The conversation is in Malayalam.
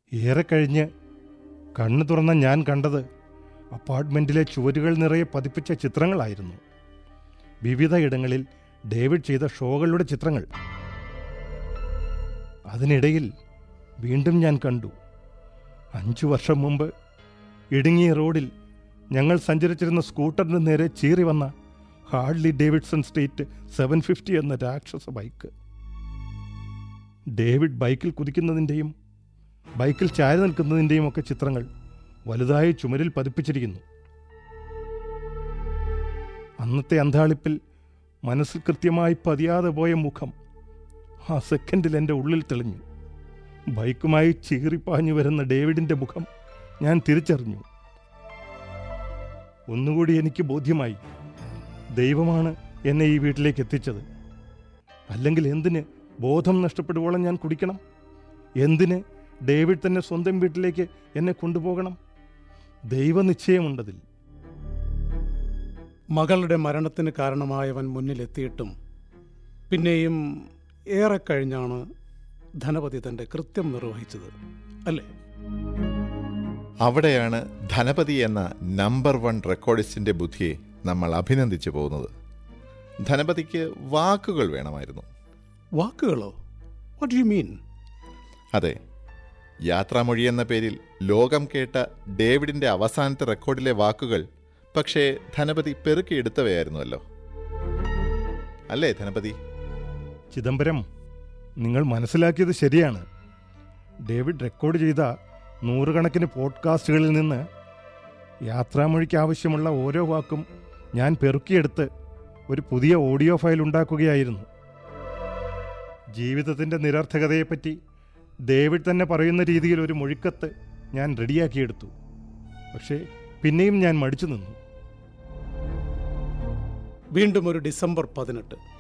ഏറെ കഴിഞ്ഞ് കണ്ണു തുറന്ന ഞാൻ കണ്ടത് അപ്പാർട്ട്മെൻറ്റിലെ ചുവരുകൾ നിറയെ പതിപ്പിച്ച ചിത്രങ്ങളായിരുന്നു വിവിധ ഇടങ്ങളിൽ ഡേവിഡ് ചെയ്ത ഷോകളുടെ ചിത്രങ്ങൾ അതിനിടയിൽ വീണ്ടും ഞാൻ കണ്ടു അഞ്ചു വർഷം മുമ്പ് ഇടുങ്ങിയ റോഡിൽ ഞങ്ങൾ സഞ്ചരിച്ചിരുന്ന സ്കൂട്ടറിന് നേരെ ചീറി വന്ന ഹാർഡ്ലി ഡേവിഡ്സൺ സ്ട്രീറ്റ് സെവൻ ഫിഫ്റ്റി എന്ന രാക്ഷസ ബൈക്ക് ഡേവിഡ് ബൈക്കിൽ കുതിക്കുന്നതിൻ്റെയും ബൈക്കിൽ ചാരി നിൽക്കുന്നതിൻ്റെയും ഒക്കെ ചിത്രങ്ങൾ വലുതായി ചുമരിൽ പതിപ്പിച്ചിരിക്കുന്നു അന്നത്തെ അന്താളിപ്പിൽ മനസ്സിൽ കൃത്യമായി പതിയാതെ പോയ മുഖം ആ സെക്കൻഡിൽ എൻ്റെ ഉള്ളിൽ തെളിഞ്ഞു ബൈക്കുമായി ചീറിപ്പാഞ്ഞു വരുന്ന ഡേവിഡിൻ്റെ മുഖം ഞാൻ തിരിച്ചറിഞ്ഞു ഒന്നുകൂടി എനിക്ക് ബോധ്യമായി ദൈവമാണ് എന്നെ ഈ വീട്ടിലേക്ക് എത്തിച്ചത് അല്ലെങ്കിൽ എന്തിന് ബോധം നഷ്ടപ്പെടുവോളം ഞാൻ കുടിക്കണം എന്തിന് ഡേവിഡ് തന്നെ സ്വന്തം വീട്ടിലേക്ക് എന്നെ കൊണ്ടുപോകണം ദൈവനിശ്ചയമുണ്ടതിൽ മകളുടെ മരണത്തിന് കാരണമായവൻ മുന്നിലെത്തിയിട്ടും പിന്നെയും ഏറെ കഴിഞ്ഞാണ് ധനപതി തന്റെ കൃത്യം നിർവഹിച്ചത് അല്ലേ അവിടെയാണ് ധനപതി എന്ന നമ്പർ വൺ റെക്കോർഡിസ്റ്റിന്റെ ബുദ്ധിയെ നമ്മൾ അഭിനന്ദിച്ചു പോകുന്നത് ധനപതിക്ക് വാക്കുകൾ വേണമായിരുന്നു വാക്കുകളോ വാട്ട് യു മീൻ അതെ യാത്രാമൊഴി എന്ന പേരിൽ ലോകം കേട്ട ഡേവിഡിന്റെ അവസാനത്തെ റെക്കോർഡിലെ വാക്കുകൾ പക്ഷേ ധനപതി പെറുക്കിയെടുത്തവയായിരുന്നുവല്ലോ അല്ലേ ധനപതി ചിദംബരം നിങ്ങൾ മനസ്സിലാക്കിയത് ശരിയാണ് ഡേവിഡ് റെക്കോർഡ് ചെയ്ത നൂറുകണക്കിന് പോഡ്കാസ്റ്റുകളിൽ നിന്ന് യാത്രാമൊഴിക്ക് ആവശ്യമുള്ള ഓരോ വാക്കും ഞാൻ പെറുക്കിയെടുത്ത് ഒരു പുതിയ ഓഡിയോ ഫയൽ ഉണ്ടാക്കുകയായിരുന്നു ജീവിതത്തിൻ്റെ നിരർത്ഥകതയെപ്പറ്റി ഡേവിഡ് തന്നെ പറയുന്ന രീതിയിൽ ഒരു മൊഴിക്കത്ത് ഞാൻ റെഡിയാക്കിയെടുത്തു പക്ഷേ പിന്നെയും ഞാൻ മടിച്ചു നിന്നു വീണ്ടും ഒരു ഡിസംബർ പതിനെട്ട്